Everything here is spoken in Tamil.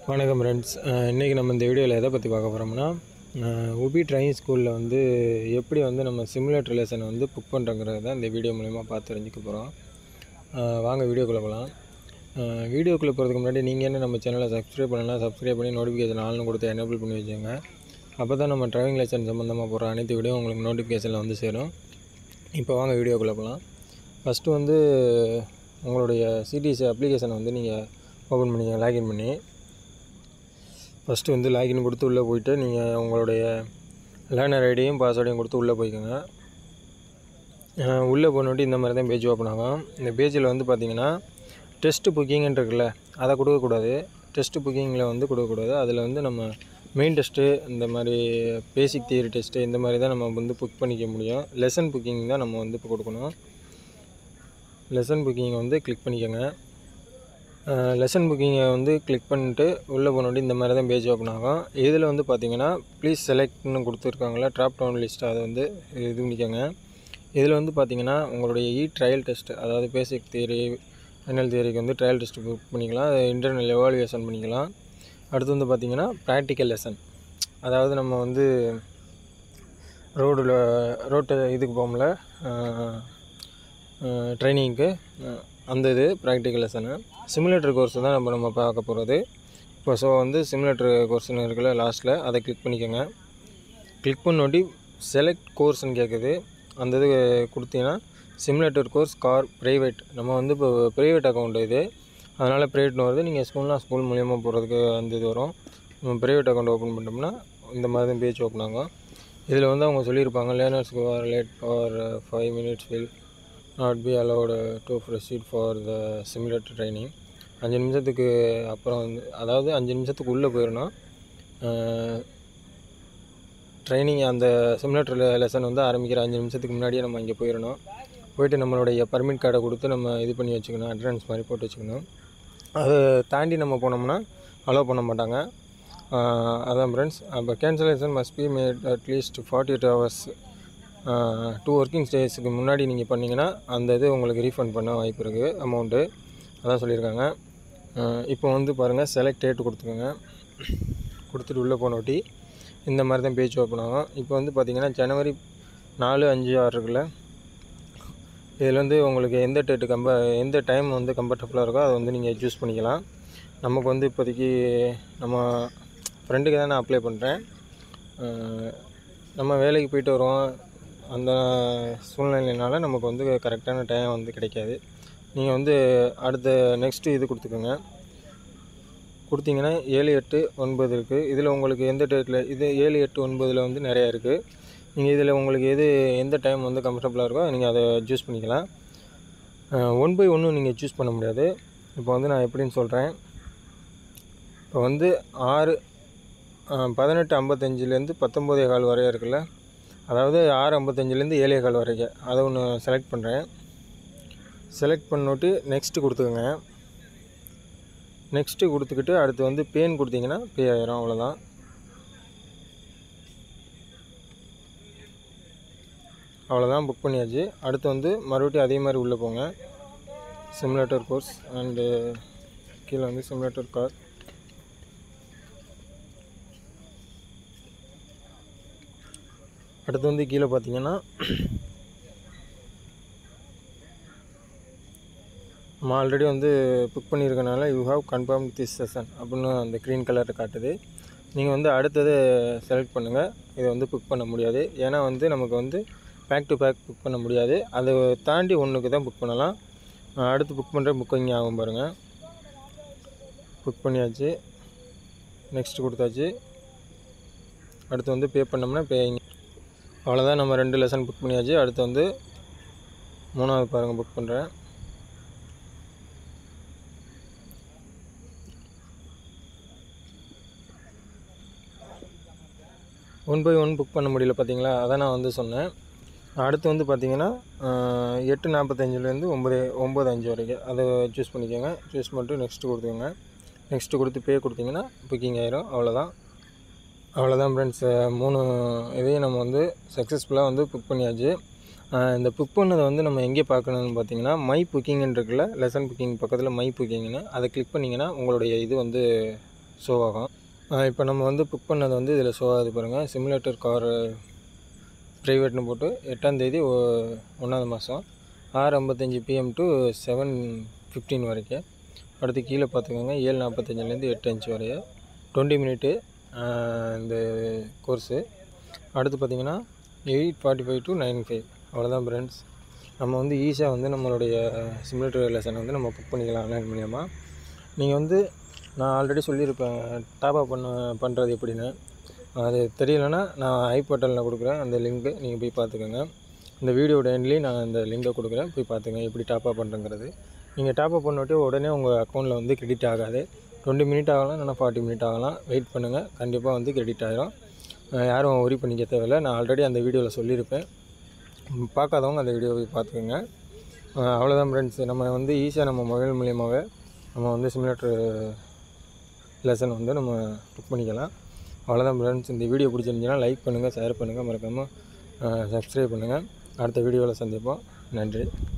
வணக்கம் ஃப்ரெண்ட்ஸ் இன்றைக்கி நம்ம இந்த வீடியோவில் எதை பற்றி பார்க்க போகிறோம்னா உபி ட்ரைனிங் ஸ்கூலில் வந்து எப்படி வந்து நம்ம சிமுலேட் ரிலேஷனை வந்து புக் பண்ணுறங்கிறது தான் இந்த வீடியோ மூலிமா பார்த்து தெரிஞ்சுக்க போகிறோம் வாங்க வீடியோக்குள்ளே போகலாம் வீடியோக்குள்ளே போகிறதுக்கு முன்னாடி நீங்கள் என்ன நம்ம சேனலை சப்ஸ்கிரைப் பண்ணலாம் சப்ஸ்கிரைப் பண்ணி நோட்டிஃபிகேஷன் ஆள்னு கொடுத்து எனேபிள் பண்ணி வச்சுங்க அப்போ தான் நம்ம டிரைவிங் லைசன்ஸ் சம்மந்தமாக போகிற அனைத்து வீடியோ உங்களுக்கு நோட்டிஃபிகேஷனில் வந்து சேரும் இப்போ வாங்க வீடியோக்குள்ளே போகலாம் ஃபஸ்ட்டு வந்து உங்களுடைய சிடிசி அப்ளிகேஷனை வந்து நீங்கள் ஓப்பன் பண்ணிங்க லாகின் பண்ணி ஃபஸ்ட்டு வந்து லாகின் கொடுத்து உள்ளே போயிட்டு நீங்கள் உங்களுடைய லேர்னர் ஐடியும் பாஸ்வேர்டையும் கொடுத்து உள்ளே போய்க்கோங்க அஹ் உள்ளே போனோட்டி இந்த மாதிரி தான் பேஜ் ஓப்பன் ஆகும் இந்த பேஜில் வந்து பார்த்தீங்கன்னா டெஸ்ட்டு புக்கிங்னு இருக்குல்ல அதை கொடுக்கக்கூடாது டெஸ்ட்டு புக்கிங்கில் வந்து கொடுக்கக்கூடாது அதில் வந்து நம்ம மெயின் டெஸ்ட்டு இந்த மாதிரி பேசிக் தியரி டெஸ்ட்டு இந்த மாதிரி தான் நம்ம வந்து புக் பண்ணிக்க முடியும் லெசன் புக்கிங் தான் நம்ம வந்து இப்போ கொடுக்கணும் லெசன் புக்கிங்கை வந்து கிளிக் பண்ணிக்கோங்க லெசன் புக்கிங்கை வந்து கிளிக் பண்ணிட்டு உள்ளே போனோடி இந்த மாதிரி தான் பேஜ் ஓப்பன் ஆகும் இதில் வந்து பார்த்தீங்கன்னா ப்ளீஸ் செலக்ட்னு கொடுத்துருக்காங்களா ட்ராப் டவுன் லிஸ்ட் அதை வந்து இது பண்ணிக்கோங்க இதில் வந்து பார்த்தீங்கன்னா உங்களுடைய இ ட்ரையல் டெஸ்ட் அதாவது பேசிக் தியரி ஃபைனல் தியரிக்கு வந்து ட்ரையல் டெஸ்ட் புக் பண்ணிக்கலாம் இன்டர்னல் எவாலுவேஷன் பண்ணிக்கலாம் அடுத்து வந்து பார்த்தீங்கன்னா ப்ராக்டிக்கல் லெசன் அதாவது நம்ம வந்து ரோடில் ரோட்டு இதுக்கு போகும்ல ட்ரைனிங்க்கு அந்த இது ப்ராக்டிக்கல் லெசனு சிமுலேட்டர் கோர்ஸ் தான் நம்ம நம்ம பார்க்க போகிறது இப்போ ஸோ வந்து சிமுலேட்டர் கோர்ஸ்னு இருக்குல்ல லாஸ்ட்டில் அதை கிளிக் பண்ணிக்கோங்க கிளிக் பண்ணோட்டி செலக்ட் கோர்ஸ்னு கேட்குது அந்த இது கொடுத்தீங்கன்னா சிமுலேட்டர் கோர்ஸ் கார் ப்ரைவேட் நம்ம வந்து இப்போ ப்ரைவேட் அக்கௌண்ட் இது அதனால் ப்ரைவேட்னு வருது நீங்கள் ஸ்கூல்னால் ஸ்கூல் மூலியமாக போகிறதுக்கு அந்த இது வரும் நம்ம ப்ரைவேட் அக்கௌண்ட் ஓப்பன் பண்ணிட்டோம்னா இந்த மாதிரி தான் பேஜ் ஓப்பன் ஆகும் இதில் வந்து அவங்க சொல்லியிருப்பாங்க லேர்னர்ஸ்க்கு are late for five minutes will not be allowed to proceed for the simulator training அஞ்சு நிமிஷத்துக்கு அப்புறம் வந்து அதாவது அஞ்சு நிமிஷத்துக்கு உள்ளே போயிடணும் ட்ரைனிங் அந்த சிமுலேட்டர் லெசன் வந்து ஆரம்பிக்கிற அஞ்சு நிமிஷத்துக்கு முன்னாடியே நம்ம இங்கே போயிடணும் போயிட்டு நம்மளுடைய பர்மிட் கார்டை கொடுத்து நம்ம இது பண்ணி வச்சுக்கணும் அட்வான்ஸ் மாதிரி போட்டு வச்சுக்கணும் அதை தாண்டி நம்ம போனோம்னா அலோவ் பண்ண மாட்டாங்க அதான் ஃப்ரெண்ட்ஸ் அப்போ cancellation must be made at least forty eight hours two working டேஸுக்கு முன்னாடி நீங்கள் பண்ணிங்கன்னா அந்த இது உங்களுக்கு ரீஃபண்ட் பண்ண வாய்ப்பு இருக்குது அமௌண்ட்டு அதான் சொல்லியிருக்காங்க இப்போ வந்து பாருங்கள் செலக்ட் டேட் கொடுத்துக்கோங்க கொடுத்துட்டு உள்ளே போனோட்டி இந்த மாதிரி தான் பேஜ் ஓப்பன் ஆகும் இப்போ வந்து பார்த்திங்கன்னா ஜனவரி நாலு அஞ்சு ஆறு இருக்குல்ல இதில் வந்து உங்களுக்கு எந்த டேட்டு கம்ப எந்த டைம் வந்து கம்ஃபர்டபுளாக இருக்கோ அதை வந்து நீங்கள் சூஸ் பண்ணிக்கலாம் நமக்கு வந்து இப்போதைக்கு நம்ம ஃப்ரெண்டுக்கு தான் நான் அப்ளை பண்ணுறேன் நம்ம வேலைக்கு போயிட்டு வருவோம் அந்த சூழ்நிலையினால நமக்கு வந்து கரெக்டான டைம் வந்து கிடைக்காது நீங்கள் வந்து அடுத்த நெக்ஸ்ட்டு இது கொடுத்துக்கோங்க கொடுத்தீங்கன்னா ஏழு எட்டு ஒன்பது இருக்குது இதில் உங்களுக்கு எந்த டேட்டில் இது ஏழு எட்டு ஒன்பதில் வந்து நிறையா இருக்குது நீங்கள் இதில் உங்களுக்கு எது எந்த டைம் வந்து கம்ஃபர்டபுளாக இருக்கோ நீங்கள் அதை சூஸ் பண்ணிக்கலாம் ஒன் பை ஒன்றும் நீங்கள் சூஸ் பண்ண முடியாது இப்போ வந்து நான் எப்படின்னு சொல்கிறேன் இப்போ வந்து ஆறு பதினெட்டு ஐம்பத்தஞ்சிலேருந்து பத்தொம்போதே கால் வரையா இருக்குல்ல அதாவது ஆறு ஐம்பத்தஞ்சிலேருந்து ஏழே கால் வரைக்கும் அதை ஒன்று செலக்ட் பண்ணுறேன் செலக்ட் பண்ணிட்டு நெக்ஸ்ட்டு கொடுத்துக்கோங்க நெக்ஸ்ட்டு கொடுத்துக்கிட்டு அடுத்து வந்து பேன் கொடுத்தீங்கன்னா பே ஆயிரும் அவ்வளோதான் அவ்வளோதான் புக் பண்ணியாச்சு அடுத்து வந்து மறுபடியும் அதே மாதிரி உள்ளே போங்க சிமுலேட்டர் கோர்ஸ் அண்டு கீழே வந்து சிமுலேட்டர் கார் அடுத்து வந்து கீழே பார்த்தீங்கன்னா நம்ம ஆல்ரெடி வந்து புக் பண்ணியிருக்கனால you have confirm this session அப்படின்னு அந்த க்ரீன் கலரில் காட்டுது நீங்கள் வந்து அடுத்தது செலக்ட் பண்ணுங்கள் இதை வந்து புக் பண்ண முடியாது ஏன்னா வந்து நமக்கு வந்து பேக் டு பேக் புக் பண்ண முடியாது அதை தாண்டி ஒன்றுக்கு தான் புக் பண்ணலாம் அடுத்து புக் பண்ணுற புக்கிங் ஆகும் பாருங்கள் புக் பண்ணியாச்சு நெக்ஸ்ட் கொடுத்தாச்சு அடுத்து வந்து பே பண்ணோம்னா பேயிங் அவ்வளோதான் நம்ம ரெண்டு லெசன் புக் பண்ணியாச்சு அடுத்து வந்து மூணாவது பாருங்கள் புக் பண்ணுறேன் ஒன் பை ஒன் புக் பண்ண முடியல பார்த்தீங்களா அதான் நான் வந்து சொன்னேன் அடுத்து வந்து பார்த்தீங்கன்னா எட்டு நாற்பத்தஞ்சிலேருந்து ஒம்பது ஒம்பது அஞ்சு வரைக்கும் அதை சூஸ் பண்ணிக்கோங்க சூஸ் பண்ணிட்டு நெக்ஸ்ட்டு கொடுத்துக்கோங்க நெக்ஸ்ட்டு கொடுத்து பே கொடுத்தீங்கன்னா புக்கிங் ஆயிரும் அவ்வளோதான் அவ்வளோதான் ஃப்ரெண்ட்ஸ் மூணு இதையும் நம்ம வந்து சக்ஸஸ்ஃபுல்லாக வந்து புக் பண்ணியாச்சு இந்த புக் பண்ணதை வந்து நம்ம எங்கே பார்க்கணுன்னு பார்த்தீங்கன்னா மை புக்கிங்னு இருக்குல்ல லெசன் புக்கிங் பக்கத்தில் மை புக்கிங்னு அதை கிளிக் பண்ணிங்கன்னா உங்களுடைய இது வந்து ஷோ ஆகும் இப்போ நம்ம வந்து புக் பண்ணது வந்து இதில் ஷோ ஆகுது பாருங்கள் சிமுலேட்டர் கார் ப்ரைவேட்னு போட்டு எட்டாந்தேதி ஒன்றாவது மாதம் ஆறு ஐம்பத்தஞ்சு பிஎம் டு செவன் ஃபிஃப்டீன் வரைக்கும் அடுத்து கீழே பார்த்துக்கோங்க ஏழு நாற்பத்தஞ்சிலேருந்து எட்டு அஞ்சு வரைய டுவெண்ட்டி மினிட்டு இந்த கோர்ஸு அடுத்து பார்த்திங்கன்னா eight forty five to nine five அவ்வளோதான் ஃப்ரெண்ட்ஸ் நம்ம வந்து ஈஸியாக வந்து நம்மளுடைய சிமுலேட்டர் லெசனை வந்து நம்ம புக் பண்ணிக்கலாம் ஆன்லைன் மூலியமாக நீங்கள் வந்து நான் ஆல்ரெடி சொல்லியிருப்பேன் டாப் அப் பண்ண பண்ணுறது எப்படின்னு அது தெரியலன்னா நான் ஐ பட்டனில் கொடுக்குறேன் அந்த லிங்க்கு நீங்கள் போய் பார்த்துக்கோங்க இந்த வீடியோட எண்ட்லேயும் நான் அந்த லிங்கை கொடுக்குறேன் போய் பார்த்துங்க எப்படி டாப் அப் பண்ணுறங்கிறது நீங்கள் டாப் அப் பண்ணிவிட்டு உடனே உங்கள் அக்கௌண்ட்டில் வந்து கிரெடிட் ஆகாது டுவெண்ட்டி மினிட் ஆகலாம் இல்லைனா ஃபார்ட்டி மினிட் ஆகலாம் வெயிட் பண்ணுங்கள் கண்டிப்பாக வந்து கிரெடிட் ஆகிரும் யாரும் ஒரி பண்ணிக்க தேவையில்லை நான் ஆல்ரெடி அந்த வீடியோவில் சொல்லியிருப்பேன் ம், பார்க்காதவங்க அந்த வீடியோ போய் பார்த்துக்கோங்க அவ்வளோதான் ஃப்ரெண்ட்ஸ் நம்ம வந்து ஈஸியாக நம்ம மொபைல் மூலியமாகவே நம்ம வந்து சிமுலேட்டர் லெசன் வந்து நம்ம புக் பண்ணிக்கலாம் அவ்வளோதான் ஃப்ரெண்ட்ஸ் இந்த வீடியோ பிடிச்சிருந்துச்சுன்னா லைக் பண்ணுங்கள் ஷேர் பண்ணுங்கள் மறக்காமல் சப்ஸ்கிரைப் பண்ணுங்கள் அடுத்த வீடியோவில் சந்திப்போம் நன்றி